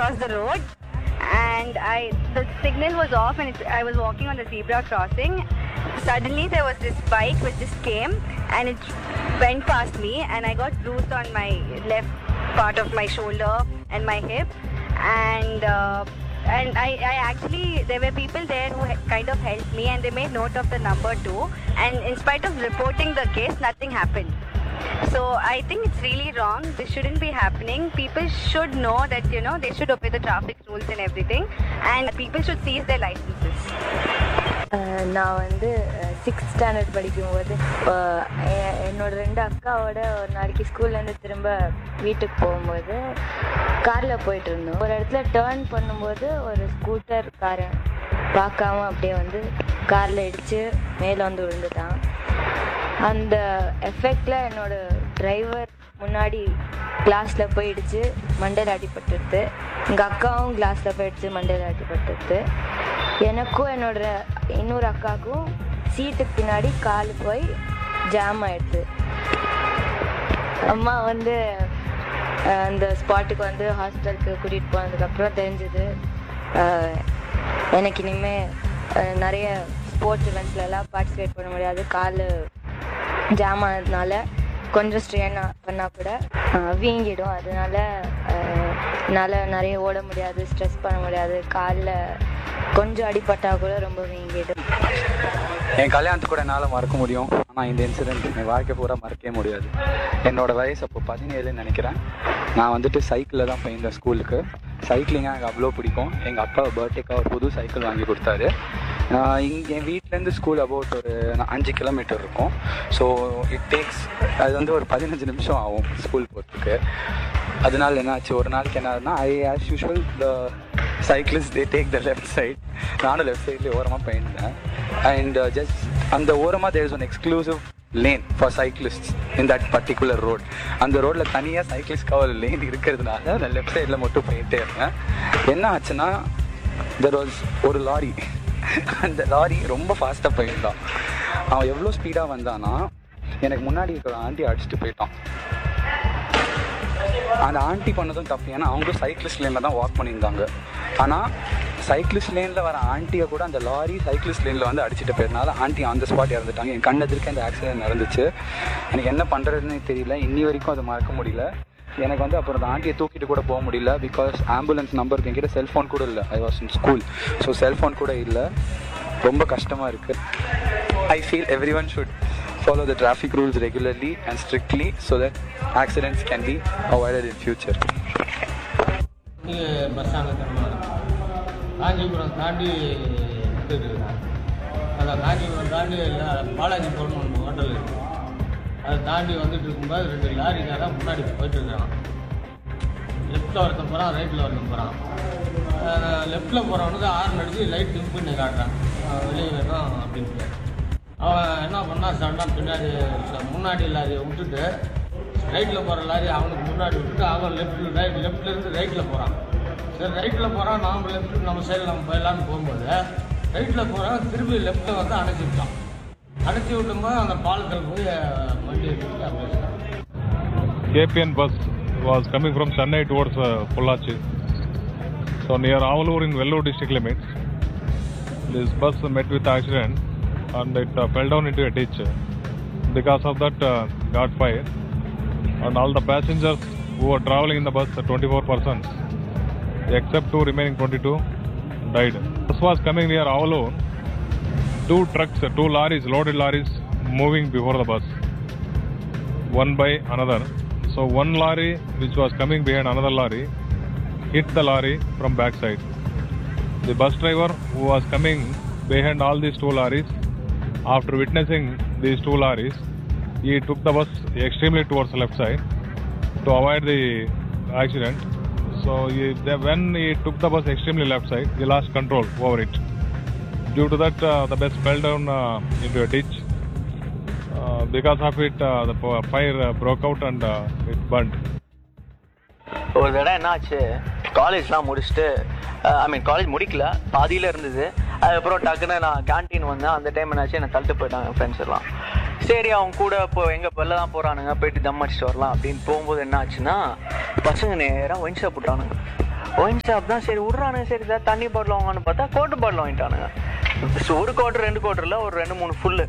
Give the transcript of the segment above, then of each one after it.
cross the road and I the signal was off and it's, I was walking on the zebra crossing. Suddenly there was this bike which just came and it went past me and I got bruised on my left part of my shoulder and my hip and uh, and I, I actually there were people there who had kind of helped me and they made note of the number too and in spite of reporting the case nothing happened so I think it's really wrong. This shouldn't be happening. People should know that you know they should obey the traffic rules and everything, and people should seize their licenses. அஹ் நான் வந்து sixth standard படிக்கும்போது அஹ் எ- என்னோட ரெண்டு அக்காவோட ஒரு நாளைக்கு ஸ்கூல்லேருந்து திரும்ப வீட்டுக்கு போகும்போது காரில் போயிட்டு இருந்தோம் ஒரு இடத்துல டேர்ன் பண்ணும்போது ஒரு ஸ்கூட்டர் காரன் பார்க்காம அப்படியே வந்து காரில் இடித்து மேலே வந்து விழுந்துட்டான் அந்த எஃபெக்டில் என்னோட டிரைவர் முன்னாடி கிளாஸில் போயிடுச்சு மண்டையில் அடிபட்டுடுது எங்கள் அக்காவும் கிளாஸில் போயிடுச்சு மண்டையில் அடிபட்டுடுது எனக்கும் என்னோட இன்னொரு அக்காவுக்கும் சீட்டுக்கு பின்னாடி கால் போய் ஜாம் ஆயிடுது அம்மா வந்து அஹ், அந்த ஸ்பாட்டுக்கு வந்து ஹாஸ்பிட்டலுக்கு கூட்டிகிட்டு போனதுக்கப்புறம் தெரிஞ்சது எனக்கு இனிமேல் நிறைய ஸ்போர்ட்ஸ் இவெண்ட்ஸ்லலாம் பார்ட்டிசிபேட் பண்ண முடியாது கால் ஜாம் ஆனதுனால கொஞ்சம் ஸ்ட்ரெயின் பண்ணால் கூட அஹ், வீங்கிடும் அதனால அஹ், என்னால் நிறைய ஓட முடியாது ஸ்ட்ரெஸ் பண்ண முடியாது காலில் கொஞ்சம் அடிபட்டால் கூட ரொம்ப வீங்கிடும் என் கல்யாணத்துக்கு கூட என்னால் மறக்க முடியும் ஆனால் இந்த இன்சிடென்ட் என் வாழ்க்கை பூரா மறக்கவே முடியாது என்னோட வயசு அப்போ பதினேழுன்னு நினைக்கிறேன் நான் வந்துட்டு சைக்கிளில் தான் போயிருந்தேன் ஸ்கூலுக்கு சைக்கிளிங் எனக்கு அவ்வளோ பிடிக்கும் எங்கள் அப்பா பர்த்டேக்காக ஒரு புது சைக்கிள் வாங்கி கொடுத்தாரு இங்கே என் வீட்டிலேருந்து ஸ்கூல் அபவுட் ஒரு நா- அஞ்சு கிலோமீட்டர் இருக்கும் ஸோ இட் டேக்ஸ் அது வந்து ஒரு பதினஞ்சு நிமிஷம் ஆகும் ஸ்கூல் போகிறதுக்கு அதனால என்னாச்சு ஒரு நாளைக்கு என்ன ஆகுதுன்னா I as usual the cyclist they take the left side நானும் லெஃப்ட் சைட்லேயே ஓரமாக போயிருந்தேன் அண்ட் ஜஸ்ட் அந்த ஓரமாக there is one exclusive lane for cyclist in that particular road அந்த ரோட்டில் தனியாக சைக்கிளிஸ்ட்காக ஒரு லேன் இருக்கிறதுனால நான் லெஃப்ட் சைடில் மட்டும் போயிட்டே இருந்தேன் என்ன ஆச்சுன்னா தெர் வாஸ் ஒரு லாரி அந்த லாரி ரொம்ப ஃபாஸ்ட்டாக போயிருந்தான் அவன் எவ்வளோ ஸ்பீடாக வந்தானா எனக்கு முன்னாடி இருக்கிற ஆண்டி அடிச்சுட்டு போயிட்டான் அந்த ஆண்டி பண்ணதும் தப்பு ஏன்னா அவங்களும் சைக்கிளிஸ்ட் லேனில் தான் வாக் பண்ணியிருந்தாங்க ஆனால் சைக்கிளிஸ்ட் லேனில் வர ஆண்டியை கூட அந்த லாரி சைக்கிளிஸ்ட் லேனில் வந்து அடிச்சுட்டு போயிருந்தால ஆண்டி அந்த ஸ்பாட் இறந்துட்டாங்க என் கண்ணெதிர்க்க அந்த ஆக்சிடென்ட் நடந்துச்சு எனக்கு என்ன பண்ணுறதுன்னு தெரியல இன்னி வரைக்கும் அதை மறக்க முடியல எனக்கு வந்து அப்புறம் அந்த ஆண்டியை தூக்கிட்டு கூட போக முடியல பிகாஸ் ஆம்புலன்ஸ் நம்பருக்கு என்கிட்ட செல்ஃபோன் கூட இல்லை I was in school so cellphone கூட இல்லை ரொம்ப கஷ்டமாக இருக்குது I feel everyone should follow the traffic rules regularly and strictly so that accidents can be avoided in future. இங்கே பஸ் ஸ்டாண்டு திரும்ப காஞ்சிபுரம் தாண்டி வந்துட்டு இருக்கிறேன் அந்த காஞ்சிபுரம் தாண்டி இல்லை பாலாஜிபுரம்னு ஒன்று ஹோட்டல் இருக்குது அதை தாண்டி வந்துட்டு இருக்கும்போது ரெண்டு லாரிக்காரன் முன்னாடி போயிட்டு இருக்கான் லெஃப்ட்டில் ஒருத்தன் போகிறான் ரைட்டில் ஒருத்தன் போகிறான் லெஃப்ட்டில் போகிறவனுக்கு ஆறு அடிச்சு லைட் டிம் பண்ணி காட்டுறான் அஹ் வெளியே வேணும் அப்படின்ட்டு அவன் என்ன பண்ணான் சண்டான் பின்னாடி முன்னாடி லாரியை விட்டுட்டு ரைட்டில் போகிற லாரி அவனுக்கு முன்னாடி விட்டுட்டு அவன் லெஃப்ட்டில் ரைட் லெஃப்ட்லேருந்து ரைட்டில் போகிறான் சரி ரைட்டில் போகிறான் நாம் லெஃப்ட் நம்ம சைடில் நம்ம போயிடலான்னு போகும்போது ரைட்டில் போகிறான் திருப்பி லெஃப்ட்டில் வந்து அணைச்சி விட்டான் அணைச்சி விட்டும்போது அந்த பாலத்தில் போய் அஹ், வண்டி எடுத்துட்டு அப்படியே KPN bus was coming from Chennai towards uh, Pollachi. So near Avalur in Vellore district limits, this bus met with accident and it uh, fell down into a ditch. Because of that, uh, got fire. And all the passengers who were traveling in the bus, the 24 persons, except two remaining 22, died. Bus was coming near Avalur. Two trucks, uh, two lorries, loaded lorries, moving before the bus. one by another. So one lorry which was coming behind another lorry hit the lorry from backside. The bus driver who was coming behind all these two lorries, after witnessing these two lorries, he took the bus extremely towards the left side to avoid the accident. So he, the, when he took the bus extremely left side, he lost control over it. Due to that, uh, the bus fell down uh, into a ditch uh, because of it, uh, the po- fire uh, broke out and uh, it burned. ஒரு தடவை என்னாச்சு காலேஜ்லாம் முடிச்சுட்டு ஐ மீன் college முடிக்கல பாதியில் இருந்தது அதுக்கப்புறம் டக்குன்னு நான் கேன்டீன் வந்தேன் அந்த டைம் என்னாச்சு என்னை தள்ளிட்டு போயிட்டாங்க ஃப்ரெண்ட்ஸ் எல்லாம் சரி அவங்க கூட இப்போ எங்கே வெளில தான் போகிறானுங்க போயிட்டு தம் அடிச்சுட்டு வரலாம் அப்படின்னு போகும்போது என்ன ஆச்சுன்னா பசங்க நேராக ஒயின் ஷாப் விட்டானுங்க ஒயின் ஷாப் தான் சரி விட்றானுங்க சரி சார் தண்ணி பாட்டில் வாங்கன்னு பார்த்தா கோட்டு பாட்டில் வாங்கிட்டானுங்க So, ஒரு குவார்டர் ரெண்டு குவார்டரில் ஒரு ரெண்டு மூணு ஃபுல்லு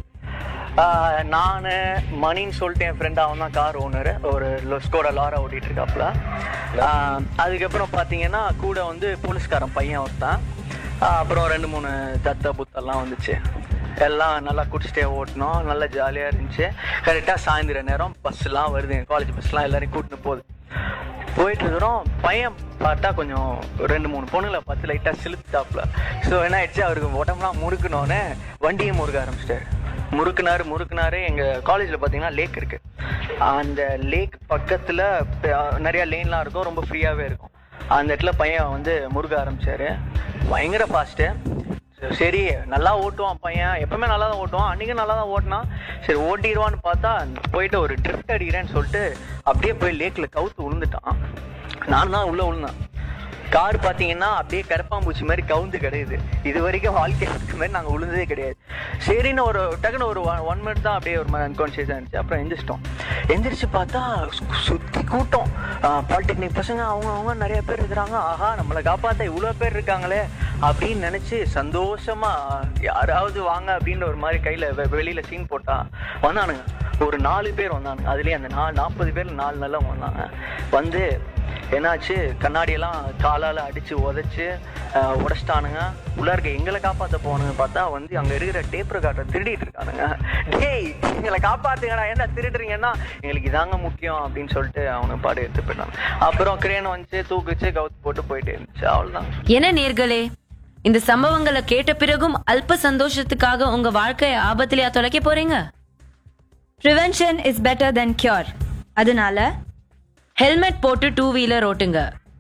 நான் மணின்னு சொல்லிட்டு என் ஃப்ரெண்ட் அவன் தான் கார் ஓனர் ஒரு ஸ்கோட லாரா ஓட்டிட்டு இருக்காப்புல ஆஹ் அதுக்கப்புறம் பார்த்தீங்கன்னா கூட வந்து போலீஸ்காரன் பையன் ஒருத்தன் ஆஹ் அப்புறம் ரெண்டு மூணு தத்த புத்தெல்லாம் வந்துச்சு எல்லாம் நல்லா குடிச்சிட்டே ஓட்டினோம் நல்லா ஜாலியாக இருந்துச்சு கரெக்டாக சாயந்தர நேரம் பஸ்லாம் வருது காலேஜ் பஸ்லாம் எல்லாரையும் கூட்டின்னு போகுது போயிட்டு இருக்கிறோம் பையன் பார்த்தா கொஞ்சம் ரெண்டு மூணு பொண்ணுங்களை பார்த்து லைட்டாக சிலுத்தாப்புல ஸோ என்ன ஆயிடுச்சு அவருக்கு உடம்புலாம் முறுக்குனோடனே வண்டியை முறுக்க ஆரம்பிச்சிட்டாரு முறுக்குனாரு முறுக்குனாரு எங்கள் காலேஜில் பார்த்தீங்கன்னா லேக் இருக்கு அந்த லேக் பக்கத்தில் நிறைய லேன்லாம் இருக்கும் ரொம்ப ஃப்ரீயாகவே இருக்கும் அந்த இடத்துல பையன் வந்து முறுக்க ஆரம்பிச்சாரு பயங்கர ஃபாஸ்ட்டு சரி நல்லா ஓட்டுவான் பையன் எப்பவுமே நல்லா தான் ஓட்டுவான் அன்றைக்கும் நல்லா தான் ஓட்டினான் சரி ஓட்டிடுவான்னு பார்த்தா போயிட்டு ஒரு ட்ரிஃப்ட் அடிக்கிறேன்னு சொல்லிட்டு அப்படியே போய் லேக்கில் கவுத்து விழுந்துட்டான் நான் தான் உள்ளே விழுந்தேன் கார் பார்த்தீங்கன்னா அப்படியே கரப்பாம்பூச்சி மாதிரி கவுந்து கிடையாது இது வரைக்கும் வாழ்க்கை இருக்க மாதிரி நாங்கள் விழுந்ததே கிடையாது சரின்னு ஒரு டக்குன்னு ஒரு ஒன் மினிட் தான் அப்படியே ஒரு மாதிரி அன்கான்ஷியஸாக இருந்துச்சு அப்புறம் எந்திரிச்சிட்டோம் எந்திரிச்சு பார்த்தா சு- சுத்தி கூட்டம் பாலிடெக்னிக் பசங்க அவங்க அவங்க நிறைய பேர் இருக்கிறாங்க ஆஹா நம்மளை காப்பாற்ற இவ்வளோ பேர் இருக்காங்களே அப்படின்னு நினச்சி சந்தோஷமா யாராவது வாங்க அப்படின்னு ஒரு மாதிரி கையில் வெளியில் சீன் போட்டா வந்தானுங்க ஒரு நாலு பேர் வந்தானுங்க அதுலேயே அந்த நா நாற்பது பேர் நாலு நல்லா வந்தாங்க வந்து என்னாச்சு கண்ணாடியெல்லாம் காலால் அடித்து உதச்சி உடச்சிட்டானுங்க உள்ள இருக்க எங்களை காப்பாற்ற போகணுங்க பார்த்தா வந்து அங்கே இருக்கிற டேப் ரெக்கார்டை திருடிட்டு இருக்கானுங்க டேய் எங்களை காப்பாத்துங்கடா என்ன திருடுறீங்கன்னா எங்களுக்கு இதாங்க முக்கியம் அப்படின்னு சொல்லிட்டு அவனை பாடு எடுத்து போயிட்டாங்க அப்புறம் கிரேன் வந்துச்சு தூக்குச்சு கவுத்து போட்டு போயிட்டே இருந்துச்சு அவ்வளோதான் என்ன நேர்களே இந்த சம்பவங்களை கேட்ட பிறகும் அல்ப சந்தோஷத்துக்காக உங்க வாழ்க்கைய ஆபத்திலேயா தொலைக்க போறீங்க prevention is better then cure அதனால ஹெல்மெட் போட்டு டூ வீலர் ஓட்டுங்க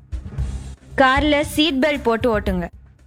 கார்ல சீட் பெல்ட் போட்டு ஓட்டுங்க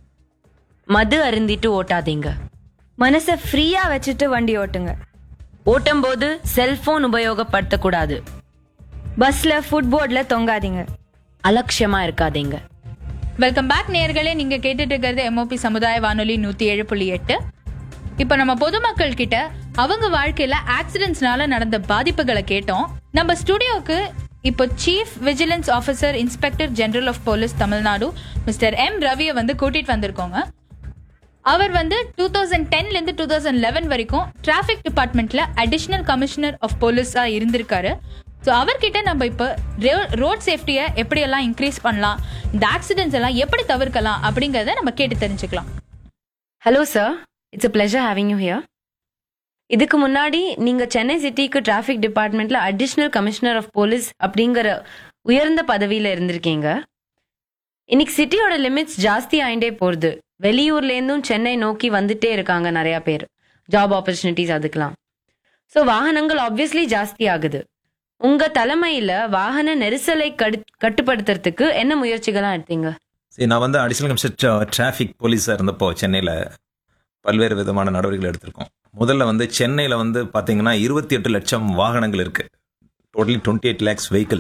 மது அருந்திட்டு ஓட்டாதீங்க மனசை ஃப்ரீயா வச்சுட்டு வண்டி ஓட்டுங்க ஓட்டும் போது செல்போன் உபயோகப்படுத்தக்கூடாது பஸ்ல ஃபுட்போர்ட்ல தொங்காதீங்க அலட்சியமா இருக்காதீங்க வெல்கம் பேக் நேர்களே நீங்க கேட்டுட்டு இருக்கிறது எம்ஓபி சமுதாய வானொலி நூத்தி ஏழு புள்ளி எட்டு இப்போ நம்ம பொதுமக்கள் கிட்ட அவங்க வாழ்க்கையில ஆக்சிடென்ட்ஸ்னால நடந்த பாதிப்புகளை கேட்டோம் நம்ம ஸ்டுடியோக்கு இப்போ chief vigilance officer inspector general of police Tamil Nadu mister M ரவியை வந்து கூட்டிட்டு வந்திருக்கோங்க அவர் வந்து டூ தௌசண்ட் டென்லேருந்து டூ தௌசண்ட் லெவன் வரைக்கும் டிராஃபிக் டிபார்ட்மெண்ட்ல அடிஷ்னல் கமிஷனர் ஆஃப் போலீஸாக இருந்திருக்காரு ஸோ அவர்கிட்ட நம்ம இப்போ ரோட் சேஃப்டியை எப்படியெல்லாம் இன்க்ரீஸ் பண்ணலாம் இந்த ஆக்சிடென்ட்ஸ் எல்லாம் எப்படி தவிர்க்கலாம் அப்படிங்கிறத நம்ம கேட்டு தெரிஞ்சுக்கலாம் hello sir it's a pleasure having you here இதுக்கு முன்னாடி நீங்க சென்னை சிட்டிக்கு டிராஃபிக் டிபார்ட்மெண்ட்ல அடிஷ்னல் கமிஷனர் ஆஃப் போலீஸ் அப்படிங்கிற உயர்ந்த பதவியில இருந்திருக்கீங்க இன்னைக்கு சிட்டியோட லிமிட்ஸ் ஜாஸ்தி ஆயிண்டே போகுது வெளியூர்ல இருந்தும் சென்னை நோக்கி வந்துட்டே இருக்காங்க நிறைய பேர் ஜாப் ஆப்பர்ச்சுனிட்டிஸ் அதுக்கெல்லாம் ஸோ வாகனங்கள் ஆப்வியஸ்லி ஜாஸ்தி ஆகுது உங்க தலைமையில வாகன நெரிசலை கடு கட்டுப்படுத்துறதுக்கு என்ன முயற்சிகள்லாம் எடுத்தீங்க சரி நான் வந்து அடிஷனல் கமிஷனர் டிராஃபிக் போலீஸாக இருந்தப்போ சென்னையில் பல்வேறு விதமான நடவடிக்கைகள் எடுத்திருக்கோம் முதல்ல வந்து சென்னையில் வந்து பார்த்தீங்கன்னா இருபத்தி எட்டு லட்சம் வாகனங்கள் இருக்குது totally twenty eight lakhs vehicle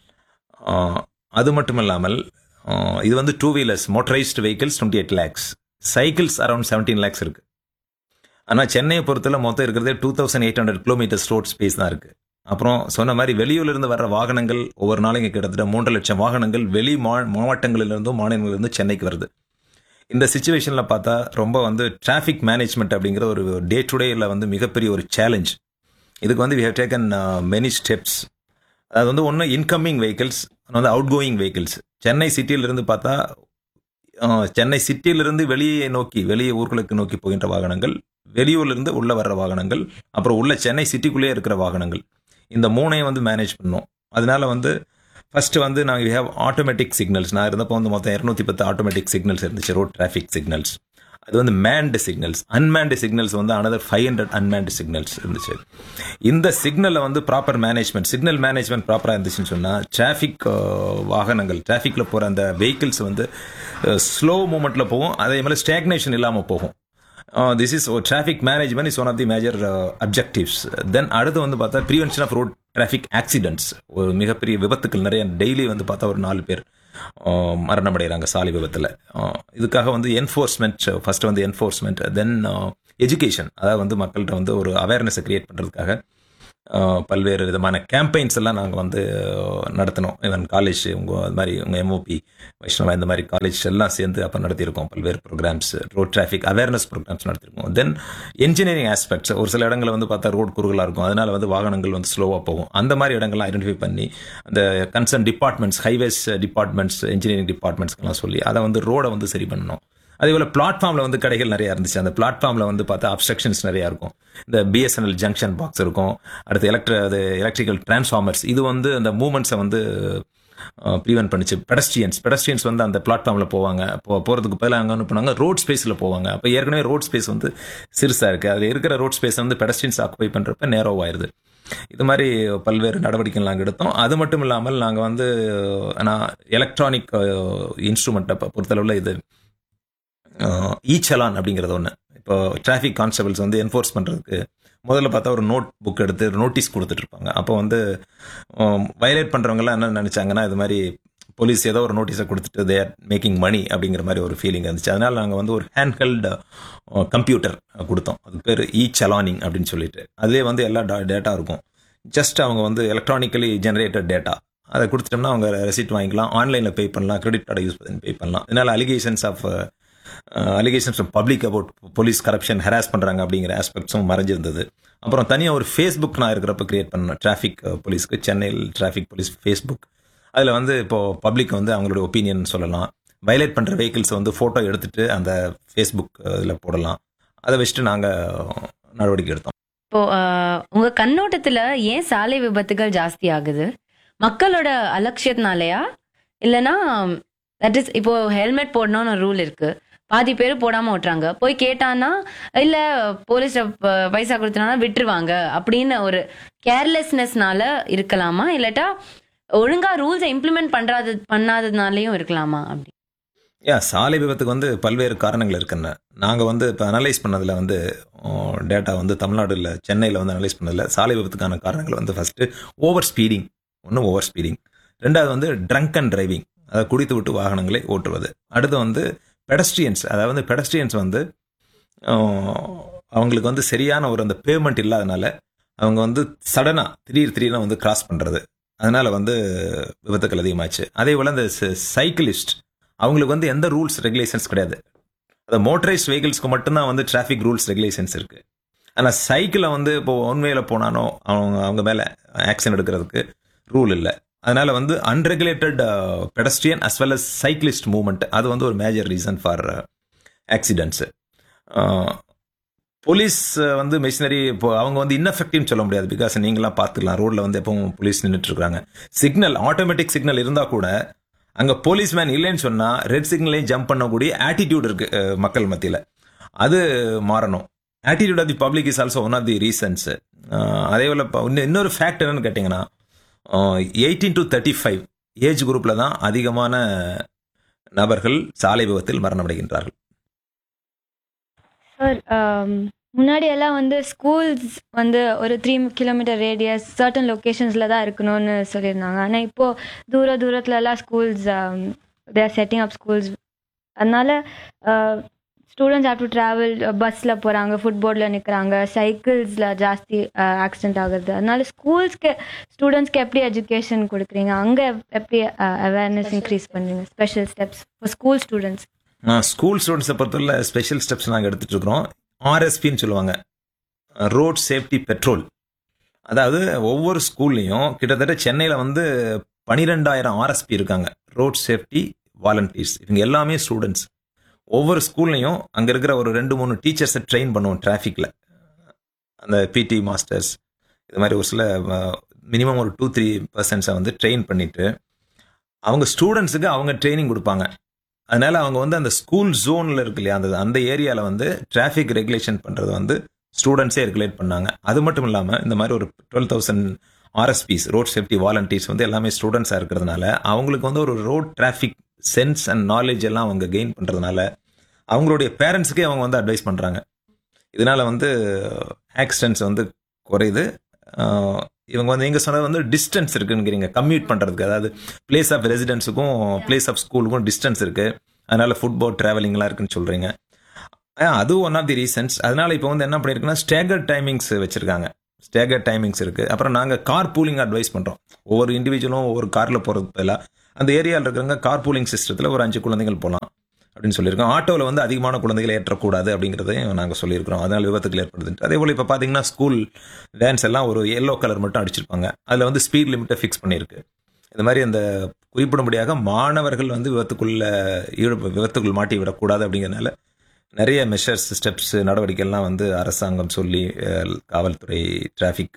அது மட்டும் இல்லாமல் ஆஹ், இது வந்து two wheelers motorized vehicles twenty eight lakhs cycles around seventeen lakhs இருக்குது ஆனால் சென்னையை பொறுத்தல மொத்தம் இருக்கிறதே two thousand eight hundred kilometre road space தான் இருக்குது அப்புறம் சொன்ன மாதிரி வெளியூர்லேருந்து வர்ற வாகனங்கள் ஒவ்வொரு நாளைக்கு கிட்டத்தட்ட மூன்று லட்சம் வாகனங்கள் வெளி மா மாவட்டங்களிலிருந்தும் மாநிலங்களிலிருந்து சென்னைக்கு வருது இந்த சுச்சுவேஷனில் பார்த்தா ரொம்ப வந்து டிராஃபிக் மேனேஜ்மெண்ட் அப்படிங்கிற ஒரு டே டு டேல வந்து மிகப்பெரிய ஒரு சேலஞ்ச் இதுக்கு வந்து we have taken many steps அது வந்து ஒன்று இன்கமிங் வெஹிக்கிள்ஸ் வந்து அவுட் கோயிங் வெஹிக்கிள்ஸ் சென்னை சிட்டியிலிருந்து பார்த்தா அஹ், சென்னை சிட்டியிலிருந்து வெளியே நோக்கி வெளியே ஊர்களுக்கு நோக்கி போகின்ற வாகனங்கள் வெளியூர்லேருந்து உள்ள வர்ற வாகனங்கள் அப்புறம் உள்ள சென்னை சிட்டிக்குள்ளேயே இருக்கிற வாகனங்கள் இந்த மூணையும் வந்து மேனேஜ் பண்ணோம் அதனால வந்து ஃபர்ஸ்ட் வந்து நாங்கள் வி ஹேவ் ஆட்டோமேட்டிக் சிக்னல்ஸ் நான் இருந்தப்போ வந்து மொத்தம் இரநூத்தி பத்து ஆட்டோமேட்டிக் சிக்னல்ஸ் இருந்துச்சு ரோட் டிராஃபிக் சிக்னல்ஸ் அது வந்து மேன்டு சிக்னல்ஸ் அன்மேன்டு சிக்னல்ஸ் வந்து another five hundred unmanned signals இருந்துச்சு இந்த சிக்னலை வந்து ப்ராப்பர் மேனேஜ்மெண்ட் சிக்னல் மேனேஜ்மெண்ட் ப்ராப்பராக இருந்துச்சுன்னு சொன்னால் டிராஃபிக் வாகனங்கள் டிராஃபிக்கில் போகிற அந்த வெஹிக்கிள்ஸ் வந்து ஸ்லோ மூமெண்ட்டில் போகும் அதே மாதிரி ஸ்டாக்னேஷன் இல்லாமல் போகும் this is traffic management is one of the major objectives then அடுத்து வந்து பார்த்தா prevention of road traffic accidents ஒரு மிகப்பெரிய விபத்துக்கள் நிறைய டெய்லி வந்து பார்த்தா ஒரு நாலு பேர் uh, மரணம் அடைகிறாங்க சாலை விபத்தில் இதுக்காக வந்து என்ஃபோர்ஸ்மெண்ட் ஃபர்ஸ்ட் வந்து என்ஃபோர்ஸ்மெண்ட் தென் எஜுகேஷன் அதாவது வந்து மக்கள்கிட்ட வந்து ஒரு அவேர்னஸை கிரியேட் பண்ணுறதுக்காக அஹ், பல்வேறு விதமான கேம்பெயின்ஸ் எல்லாம் நாங்கள் வந்து அஹ், நடத்தினோம் ஈவன் காலேஜ் உங்கள் அது மாதிரி உங்கள் எம்ஓபி வைஷ்ணவா இந்த மாதிரி காலேஜ் எல்லாம் சேர்ந்து அப்போ நடத்தியிருக்கோம் பல்வேறு programmes road traffic awareness programmes நடத்திருக்கோம் தென் இன்ஜினியரிங் ஆஸ்பெக்ட்ஸ் ஒரு சில இடங்களில் வந்து பார்த்தா ரோட் குறுகலாக இருக்கும் அதனால வந்து வாகனங்கள் வந்து ஸ்லோவாக போகும் அந்த மாதிரி இடங்கள்லாம் ஐடென்டிஃபை பண்ணி அந்த concern departments highways departments engineering டிபார்ட்மெண்ட்ஸ்க்கெல்லாம் சொல்லி அதை வந்து ரோடை வந்து சரி பண்ணணும் அதே போல் பிளாட்ஃபார்மில் வந்து கடைகள் நிறையா இருந்துச்சு அந்த பிளாட்ஃபார்மில் வந்து பார்த்தா அப்ஸ்ட்ரக்ஷன்ஸ் நிறையா இருக்கும் இந்த பிஎஸ்என்எல் ஜங்ஷன் பாக்ஸ் இருக்கும் அடுத்து எலக்ட்ரி அது எலக்ட்ரிக்கல் டிரான்ஸ்ஃபார்மர்ஸ் இது வந்து அந்த மூமெண்ட்ஸை வந்து ப்ரிவென்ட் பண்ணிச்சு பெடஸ்ட்ரியன்ஸ் பெடஸ்ட்ரியன்ஸ் வந்து அந்த பிளாட்ஃபார்மில் போவாங்க போ போகிறதுக்கு பதிலாக அங்கே என்ன பண்ணாங்க ரோட் ஸ்பேஸில் போவாங்க அப்போ ஏற்கனவே ரோட் ஸ்பேஸ் வந்து சிறுசாக இருக்குது அது இருக்கிற ரோட் ஸ்பேஸ் வந்து பெடஸ்ட்ரியன்ஸ் ஆக்குபை பண்ணுறப்ப நேரோவாயிருது இது மாதிரி பல்வேறு நடவடிக்கைகள் நாங்கள் எடுத்தோம் அது மட்டும் இல்லாமல் நாங்கள் வந்து நான் எலக்ட்ரானிக் இன்ஸ்ட்ருமெண்ட்டை பொறுத்தளவில் இது இ சலான் அப்படிங்கிறது ஒன்று இப்போ டிராஃபிக் கான்ஸ்டபிள்ஸ் வந்து என்ஃபோர்ஸ் பண்ணுறதுக்கு முதல்ல பார்த்தா ஒரு நோட் புக் எடுத்து நோட்டீஸ் கொடுத்துட்டு இருப்பாங்க அப்போ வந்து வயலேட் பண்ணுறவங்கலாம் என்ன நினச்சாங்கன்னா இது மாதிரி போலீஸ் ஏதோ ஒரு நோட்டீஸை கொடுத்துட்டு தே ஆர் மேக்கிங் மணி அப்படிங்கிற மாதிரி ஒரு ஃபீலிங் இருந்துச்சு அதனால் நாங்கள் வந்து ஒரு ஹேண்ட் கம்ப்யூட்டர் கொடுத்தோம் அது பேர் இ சலானிங் அப்படின்னு சொல்லிட்டு அதுலேயே வந்து எல்லா டேட்டா இருக்கும் ஜஸ்ட் அவங்க வந்து எலக்ட்ரானிக்கலி ஜெனரேட்டட் டேட்டா அதை கொடுத்துட்டோம்னா அவங்க ரெசிப்ட் வாங்கிக்கலாம் ஆன்லைனில் பே பண்ணலாம் கிரெடிட் கார்டை யூஸ் பண்ணி பே பண்ணலாம் இதனால் allegations of allegations public about police corruption harass பண்ணுறாங்க அப்படிங்கிற ஆஸ்பெக்ட்ஸும் மறைஞ்சிருந்தது அப்புறம் தனியாக ஒரு ஃபேஸ்புக் நான் இருக்கிறப்ப கிரியேட் பண்ணேன் டிராஃபிக் போலீஸ்க்கு சென்னையில் டிராஃபிக் போலீஸ் ஃபேஸ்புக் அதில் வந்து இப்போது பப்ளிக் வந்து அவங்களோட ஒப்பீனியன் சொல்லலாம் வயலேட் பண்ணுற வெஹிக்கிள்ஸ் வந்து ஃபோட்டோ எடுத்துட்டு அந்த ஃபேஸ்புக் இதில் போடலாம் அதை வச்சுட்டு நாங்கள் நடவடிக்கை எடுத்தோம் இப்போ ஆஹ், உங்க கண்ணோட்டத்துல ஏன் சாலை விபத்துகள் ஜாஸ்தி ஆகுது மக்களோட அலட்சியத்தினாலயா இல்லனா தட் இஸ் இப்போ ஹெல்மெட் போடணும்னு ஒரு ரூல் இருக்கு பாதி பேர் போடாம ஓட்டுறாங்க போய் கேட்டானா இல்ல போலீஸ் பைசா கொடுத்தனா விட்டுருவாங்க அப்படின்னு ஒரு கேர்லெஸ்னஸ்னால இருக்கலாமா இல்லாட்டா ஒழுங்கா ரூல்ஸை இம்ப்ளிமெண்ட் பண்றாது பண்ணாததுனாலயும் இருக்கலாமா அப்படி யா சாலை விபத்துக்கு வந்து பல்வேறு காரணங்கள் இருக்குன்னு நாங்கள் வந்து இப்போ அனலைஸ் பண்ணதில் வந்து டேட்டா வந்து தமிழ்நாடுல சென்னையில் வந்து அனலைஸ் பண்ணதில் சாலை விபத்துக்கான காரணங்கள் வந்து ஃபஸ்ட்டு ஓவர் ஸ்பீடிங் ஒன்று ஓவர் ஸ்பீடிங் ரெண்டாவது வந்து ட்ரங்க் அண்ட் டிரைவிங் அதை குடித்து விட்டு வாகனங்களை ஓட்டுவது அடுத்து வந்து பெடஸ்ட்ரியன்ஸ் அதாவது பெடஸ்ட்ரியன்ஸ் வந்து ஆஹ், அவங்களுக்கு வந்து சரியான ஒரு அந்த பேமெண்ட் இல்லாதனால அவங்க வந்து சடனாக திடீர் திடீர்னு வந்து கிராஸ் பண்ணுறது அதனால வந்து விபத்துக்கள் அதிகமாச்சு அதே போல் அந்த சைக்கிளிஸ்ட் அவங்களுக்கு வந்து எந்த ரூல்ஸ் ரெகுலேஷன்ஸ் கிடையாது அந்த மோட்டரைஸ் வெஹிக்கிள்ஸ்க்கு மட்டும்தான் வந்து டிராஃபிக் ரூல்ஸ் ரெகுலேஷன்ஸ் இருக்கு ஆனால் சைக்கிளை வந்து இப்போ ஒன்வேல போனானோ அவங்க அவங்க மேலே ஆக்ஷன் எடுக்கிறதுக்கு ரூல் இல்லை அதனால வந்து unregulated pedestrian as well as cyclist movement அது வந்து ஒரு major reason for accidents police வந்து மிஷினரி இப்போ அவங்க வந்து இன்னஃபெக்டிவ்னு சொல்ல முடியாது பிகாஸ் நீங்களாம் பார்த்துக்கலாம் ரோட்ல வந்து எப்பவும் போலீஸ் நின்றுட்டு இருக்காங்க சிக்னல் ஆட்டோமேட்டிக் சிக்னல் இருந்தால் கூட அங்கே போலீஸ்மேன் இல்லைன்னு சொன்னால் ரெட் சிக்னலையும் ஜம்ப் பண்ணக்கூடிய ஆட்டிடியூட் இருக்கு அஹ், மக்கள் மத்தியில் அது மாறணும் attitude of the public is also one of the reasons அதே போல் இப்போ இன்னும் இன்னொரு ஃபேக்ட் என்னன்னு கேட்டிங்கன்னா eighteen to thirty five age குரூப்பில் தான் அதிகமான நபர்கள் சாலை விபத்தில் மரணமடைகின்றார்கள் சார் முன்னாடி எல்லாம் வந்து ஸ்கூல்ஸ் வந்து ஒரு த்ரீ கிலோமீட்டர் ரேடியஸ் சர்டன் லொக்கேஷன்ஸில் தான் இருக்கணும்னு சொல்லியிருந்தாங்க ஆனால் இப்போது தூர தூரத்துல எல்லாம் schools there setting up schools அதனால ஸ்டூடெண்ட்ஸ் ஹேவ் டு ட்ராவல் பஸ்ஸில் போகிறாங்க ஃபுட்போர்டில் நிற்கிறாங்க சைக்கிள்ஸில் ஜாஸ்தி ஆக்சிடென்ட் ஆகுது அதனால ஸ்கூல்ஸ்க்கு ஸ்டூடெண்ட்ஸ்க்கு எப்படி எஜுகேஷன் கொடுக்குறீங்க அங்கே எப்படி அவேர்னஸ் இன்க்ரீஸ் பண்ணுறீங்க special steps for school students school ஸ்டூடெண்ட்ஸை பொறுத்தவரை ஸ்பெஷல் ஸ்டெப்ஸ் நாங்கள் எடுத்துட்டு இருக்கிறோம் ஆர்எஸ்பின்னு சொல்லுவாங்க ரோட் சேஃப்டி பெட்ரோல் அதாவது ஒவ்வொரு ஸ்கூல்லையும் கிட்டத்தட்ட சென்னையில் வந்து பனிரெண்டாயிரம் ஆர்எஸ்பி இருக்காங்க ரோட் சேஃப்டி வாலண்டியர்ஸ் இவங்க எல்லாமே ஸ்டூடெண்ட்ஸ் ஒவ்வொரு ஸ்கூல்லையும் அங்கே இருக்கிற ஒரு ரெண்டு மூணு டீச்சர்ஸை ட்ரெயின் பண்ணுவோம் டிராஃபிக்கில் அந்த பிடி மாஸ்டர்ஸ் இது மாதிரி ஒரு சில மினிமம் ஒரு டூ த்ரீ பர்சன்ஸை வந்து ட்ரெயின் பண்ணிட்டு அவங்க ஸ்டூடெண்ட்ஸுக்கு அவங்க ட்ரைனிங் கொடுப்பாங்க அதனால அவங்க வந்து அந்த ஸ்கூல் ஜோனில் இருக்கு இல்லையா அந்த அந்த ஏரியாவில் வந்து டிராஃபிக் ரெகுலேஷன் பண்ணுறது வந்து ஸ்டூடெண்ட்ஸே ரெகுலேட் பண்ணாங்க அது மட்டும் இல்லாமல் இந்த மாதிரி ஒரு twelve thousand RSPs road safety volunteers வந்து எல்லாமே ஸ்டூடெண்ட்ஸாக இருக்கிறதுனால அவங்களுக்கு வந்து ஒரு road traffic sense and knowledge எல்லாம் அவங்க கெயின் பண்ணுறதுனால அவங்களுடைய பேரண்ட்ஸுக்கே அவங்க வந்து அட்வைஸ் பண்ணுறாங்க இதனால வந்து ஆக்சிடென்ட்ஸ் வந்து குறையுது ஆஹ் இவங்க வந்து நீங்கள் சொன்னது வந்து டிஸ்டன்ஸ் இருக்குங்கிறீங்க கம்யூட் பண்ணுறதுக்கு அதாவது பிளேஸ் ஆஃப் ரெசிடென்ஸுக்கும் பிளேஸ் ஆஃப் ஸ்கூலுக்கும் டிஸ்டன்ஸ் இருக்குது அதனால ஃபுட்பால் ட்ராவலிங்லாம் இருக்குன்னு சொல்கிறீங்க அது ஒன் ஆஃப் தி ரீசன்ஸ் அதனால இப்போ வந்து என்ன பண்ணியிருக்குன்னா ஸ்டேகர் டைமிங்ஸ் வச்சுருக்காங்க ஸ்டேகர் டைமிங்ஸ் இருக்குது அப்புறம் நாங்கள் கார் பூலிங் அட்வைஸ் பண்ணுறோம் ஒவ்வொரு இண்டிவிஜுவலும் ஒவ்வொரு காரில் போகிறது பதிலாக அந்த ஏரியாவில் இருக்கிறவங்க கார் பூலிங் சிஸ்டத்தில் ஒரு அஞ்சு குழந்தைகள் போகலாம் அப்படின்னு சொல்லியிருக்கோம் ஆட்டோவில் வந்து அதிகமான குழந்தைகளை ஏற்றக்கூடாது அப்படிங்கிறதையும் நாங்கள் சொல்லியிருக்கிறோம் அதனால் விபத்துகள் ஏற்படுதுன்ட்டு அதே போல் இப்போ பார்த்தீங்கன்னா ஸ்கூல் வேன்ஸ் எல்லாம் ஒரு எல்லோ கலர் மட்டும் அடிச்சிருப்பாங்க அதில் வந்து ஸ்பீட் லிமிட்டை ஃபிக்ஸ் பண்ணியிருக்கு இந்த மாதிரி அந்த குறிப்பிடும்படியாக மாணவர்கள் வந்து விபத்துக்குள்ள ஈடு விபத்துக்குள் மாட்டி விடக்கூடாது அப்படிங்கிறனால நிறைய மெஷர்ஸ் ஸ்டெப்ஸ் நடவடிக்கைகள்லாம் வந்து அரசாங்கம் சொல்லி அஹ், காவல்துறை டிராஃபிக்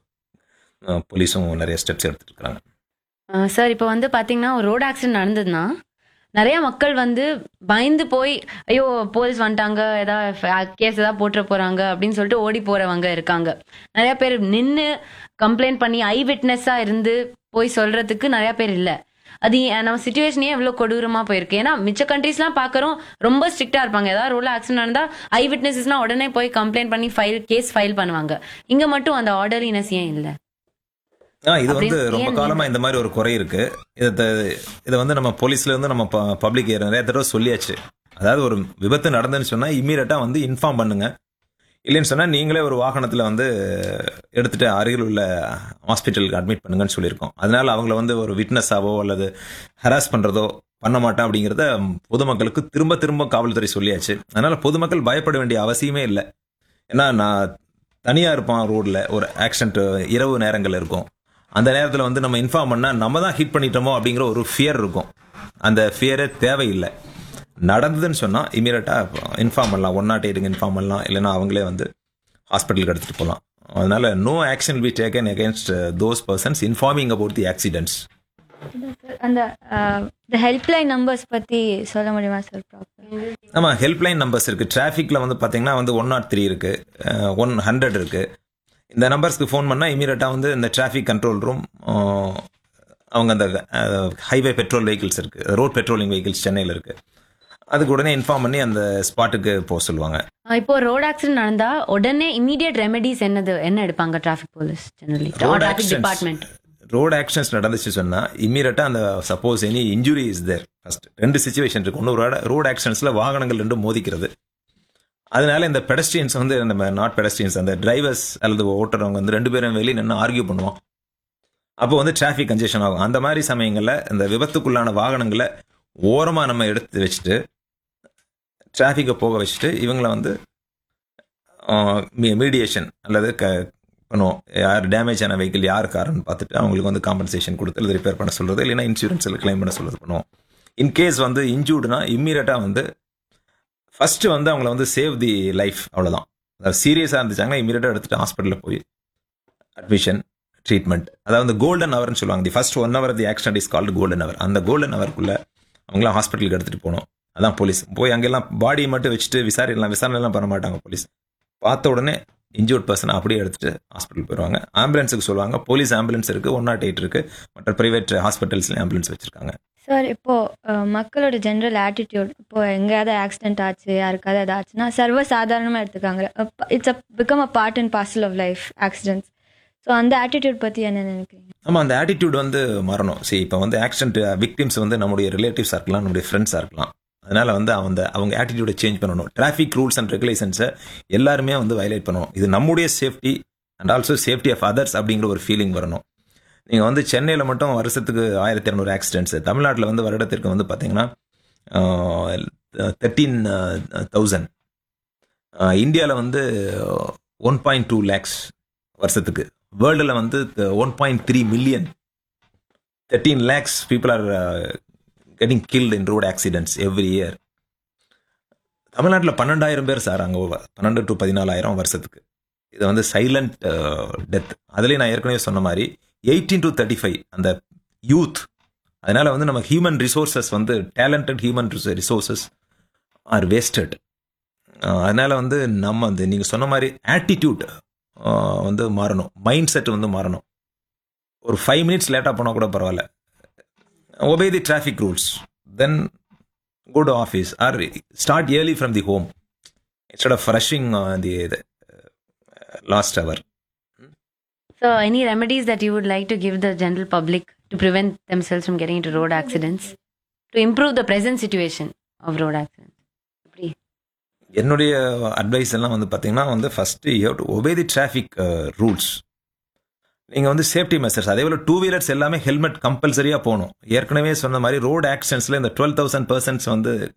போலீஸும் நிறைய ஸ்டெப்ஸ் எடுத்துட்டு இருக்காங்க சார் இப்போ வந்து பாத்தீங்கன்னா ஒரு ரோட் ஆக்சிடென்ட் நடந்ததுன்னா நிறைய மக்கள் வந்து பயந்து போய் ஐயோ போலீஸ் வந்துட்டாங்க ஏதாவது கேஸ் ஏதாவது போட்டுற போறாங்க அப்படின்னு சொல்லிட்டு ஓடி போறவங்க இருக்காங்க நிறைய பேர் நின்று கம்ப்ளைண்ட் பண்ணி ஐ விட்னஸா இருந்து போய் சொல்றதுக்கு நிறைய பேர் இல்ல அது ஏன் நம்ம சுச்சுவேஷனே எவ்வளவு கொடூரமா போயிருக்கு ஏன்னா மிச்ச கண்ட்ரீஸ்லாம் பாக்குறோம் ரொம்ப ஸ்ட்ரிக்டா இருப்பாங்க ஏதாவது ரோட்ல ஆக்சிடென்ட் நடந்தா ஐ விட்னஸஸ்லாம் உடனே போய் கம்ப்ளைண்ட் பண்ணி ஃபைல் கேஸ் ஃபைல் பண்ணுவாங்க இங்க மட்டும் அந்த ஆர்டர்லினஸ் ஏன் இல்ல ஆ இது வந்து அப்படின்னு ரொம்ப ஏன் காலமா இந்த மாதிரி ஒரு குறை இருக்கு இதை த- இதை வந்து நம்ம போலீஸ்ல இருந்து நம்ம பப்ளிக் நிறைய தடவை சொல்லியாச்சு அதாவது ஒரு விபத்து நடந்துன்னு சொன்னா இம்மீடியட்டா வந்து இன்ஃபார்ம் பண்ணுங்க இல்லைன்னு சொன்னா நீங்களே ஒரு வாகனத்துல வந்து எடுத்துட்டு அருகில் உள்ள ஹாஸ்பிட்டலுக்கு அட்மிட் பண்ணுங்கன்னு சொல்லியிருக்கோம் அதனால அவங்கள வந்து ஒரு விட்னஸாவோ அல்லது ஹராஸ் பண்றதோ பண்ண மாட்டேன் அப்படிங்கிறத பொதுமக்களுக்கு திரும்ப திரும்ப காவல்துறை சொல்லியாச்சு அதனால பொதுமக்கள் பயப்பட வேண்டிய அவசியமே இல்லை ஏன்னா நான் தனியா இருப்பான் ரோட்ல ஒரு ஆக்சிடென்ட் இரவு நேரங்கள் இருக்கும் அந்த நேரத்தில் வந்து நம்ம இன்ஃபார்ம் பண்ணா நம்ம தான் ஹிட் பண்ணிட்டோமோ அப்படிங்கிற ஒரு ஃபியர் இருக்கும் அந்த ஃபியரே தேவையில்லை நடந்ததுன்னு சொன்னா இமீடியட்டா இன்ஃபார்ம் பண்ணலாம் ஒன் நாட் எயிட்டுக்கு இன்ஃபார்ம் பண்ணலாம் இல்லைன்னா அவங்களே வந்து ஹாஸ்பிட்டலுக்கு எடுத்துட்டு போகலாம் அதனால no action be taken against those persons informing about the accidents அந்த ஹெல்ப்லைன் நம்பர்ஸ் பற்றி சொல்ல முடியுமா சார் ப்ராப்பர் ஆமா ஹெல்ப்லைன் நம்பர்ஸ் இருக்கு டிராஃபிக்ல வந்து பாத்தீங்கன்னா வந்து ஒன் நாட் த்ரீ இருக்கு ஒன் ஹண்ட்ரட் இருக்கு இந்த நம்பர்ஸ்க்கு ஃபோன் பண்ணா இமீடியட்டா வந்து இந்த டிராஃபிக் கண்ட்ரோல் ரூம் அவங்க அந்த ஹைவே பெட்ரோல் வெஹிக்கிள்ஸ் இருக்கு ரோட் பெட்ரோலிங் வெஹிக்கிள்ஸ் சென்னையில் இருக்கு அதுக்கு உடனே இன்ஃபார்ம் பண்ணி அந்த ஸ்பாட்டுக்கு போக சொல்லுவாங்க ஆஹ் இப்போ ரோட் ஆக்சிடென்ட் நடந்தா உடனே இமீடியட் ரெமெடிஸ் என்னது என்ன எடுப்பாங்க traffic police generally road traffic department road actions நடந்துச்சு சொன்னா இம்மீடியட்டா அந்த suppose any injury is there first ரெண்டு சுச்சுவேஷன் இருக்கு ஒன்று ரோட் ஆக்ஷன்ஸ்ல வாகனங்கள் ரெண்டும் மோதிக்கிறது அதனால இந்த பெடஸ்ட்ரியன்ஸ் வந்து நம்ம நாட் பெடஸ்ட்ரியன்ஸ் அந்த டிரைவர்ஸ் அல்லது ஓட்டுறவங்க வந்து ரெண்டு பேரும் வெளியே நின்று ஆர்கியூ பண்ணுவோம் அப்போ வந்து டிராஃபிக் கன்ஜெஷன் ஆகும் அந்த மாதிரி சமயங்களில் இந்த விபத்துக்குள்ளான வாகனங்களை ஓரமாக நம்ம எடுத்து வச்சுட்டு டிராஃபிக்கை போக வச்சுட்டு இவங்களை வந்து மீடியேஷன் அல்லது க பண்ணுவோம் யார் டேமேஜ் ஆன வெஹிக்கிள் யார் காரன்னு பார்த்துட்டு அவங்களுக்கு வந்து காம்பன்சேஷன் கொடுத்து அல்லது ரிப்பேர் பண்ண சொல்றது இல்லைன்னா இன்சூரன்ஸில் கிளைம் பண்ண சொல்றது பண்ணுவோம் இன்கேஸ் வந்து இன்ஜூர்டுனா இம்மீடியட்டாக வந்து ஃபர்ஸ்ட் வந்து அவங்கள வந்து சேவ் தி லைஃப் அவ்வளோதான் அதாவது சீரியஸாக இருந்துச்சாங்கன்னா இமீடியட்டாக எடுத்துட்டு ஹாஸ்பிட்டலில் போய் அட்மிஷன் ட்ரீட்மெண்ட் அதாவது கோல்டன் ஹவர்னு சொல்லுவாங்க the first one hour the accident is called golden hour அந்த கோல்டன் ஹவருக்குள்ள அவங்களாம் ஹாஸ்பிட்டலுக்கு எடுத்துட்டு போகணும் அதான் போலீஸ் போய் அங்கெல்லாம் பாடியை மட்டும் வச்சுட்டு விசாரிக்கலாம் விசாரணைலாம் பண்ண மாட்டாங்க போலீஸ் பார்த்த உடனே இன்ஜூர்ட் பர்சன் அப்படியே எடுத்துட்டு ஹாஸ்பிட்டல் போயிடுவாங்க ஆம்புலன்ஸுக்கு சொல்லுவாங்க போலீஸ் ஆம்புலன்ஸ் இருக்கு ஒன் நாட் எயிட் இருக்கு மற்ற பிரைவேட் ஹாஸ்பிட்டல்ஸ்ல ஆம்புலன்ஸ் வச்சிருக்காங்க சார் இப்போ அஹ், மக்களோட ஜென்ரல் ஆட்டிடியூட் இப்போ எங்கேயாவது ஆக்சிடென்ட் ஆச்சு யாருக்காவது ஏதாச்சுன்னா சர்வ சாதாரணமாக எடுத்துக்காங்க it's a become a part and parcel of life accidents so அந்த ஆட்டிடியூட் பற்றி என்ன நினைக்கிறீங்க ஆமா அந்த ஆட்டிடியூட் வந்து மாறணும் சரி இப்போ வந்து ஆக்சிடென்ட் விக்டிம்ஸ் வந்து நம்முடைய ரிலேட்டிவ்ஸாக இருக்கலாம் நம்முடைய ஃப்ரெண்ட்ஸாக இருக்கலாம் அதனால வந்து அந்த அவங்க ஆட்டிடியூடை சேஞ்ச் பண்ணணும் டிராஃபிக் ரூல்ஸ் அண்ட் ரெகுலேஷன்ஸை எல்லாருமே வந்து வயலேட் பண்ணணும் இது நம்முடைய safety and also safety of others அப்படிங்கிற ஒரு ஃபீலிங் வரணும் நீங்கள் வந்து சென்னையில் மட்டும் வருஷத்துக்கு ஆயிரத்தி இரநூறு ஆக்சிடென்ட்ஸ் தமிழ்நாட்டில் வந்து வருடத்திற்கு வந்து பார்த்தீங்கன்னா தேர்ட்டீன் தௌசண்ட் இந்தியாவில் வந்து ஒன் பாயிண்ட் டூ லேக்ஸ் வருஷத்துக்கு வேர்ல்டில் வந்து one point three million thirteen lakhs people are getting killed in road accidents every year தமிழ்நாட்டில் பன்னெண்டாயிரம் பேர் சார் அங்கே பன்னெண்டு டு பதினாலாயிரம் வருஷத்துக்கு இது வந்து சைலண்ட் டெத் அதுலேயே நான் ஏற்கனவே சொன்ன மாதிரி எயிட்டீன் டு தேர்ட்டி ஃபைவ் அந்த யூத் அதனால வந்து நம்ம ஹியூமன் ரிசோர்சஸ் வந்து talented human resources are wasted அதனால வந்து நம்ம வந்து நீங்கள் சொன்ன மாதிரி ஆட்டிடியூட் வந்து மாறணும் மைண்ட் செட் வந்து மாறணும் ஒரு ஃபைவ் மினிட்ஸ் லேட்டாக போனால் கூட பரவாயில்ல obey the traffic rules then go to office or start early from the home instead of rushing the last hour So, any remedies that you would like to give the general public to prevent themselves from getting into road accidents? To improve the present situation of road accidents? எப்படி? என்னுடைய advice எல்லாம் வந்து பார்த்தீங்கன்னா வந்து first you to obey the traffic rules நீங்கள் வந்து safety measures அதே போல் டூ வீலர்ஸ் எல்லாமே ஹெல்மெட் கம்பல்சரியாக போகணும் ஏற்கனவே சொன்ன மாதிரி ரோடு ஆக்சிடென்ட்ஸில் இந்த டுவெல் தௌசண்ட் பர்சன்ட்ஸ் வந்து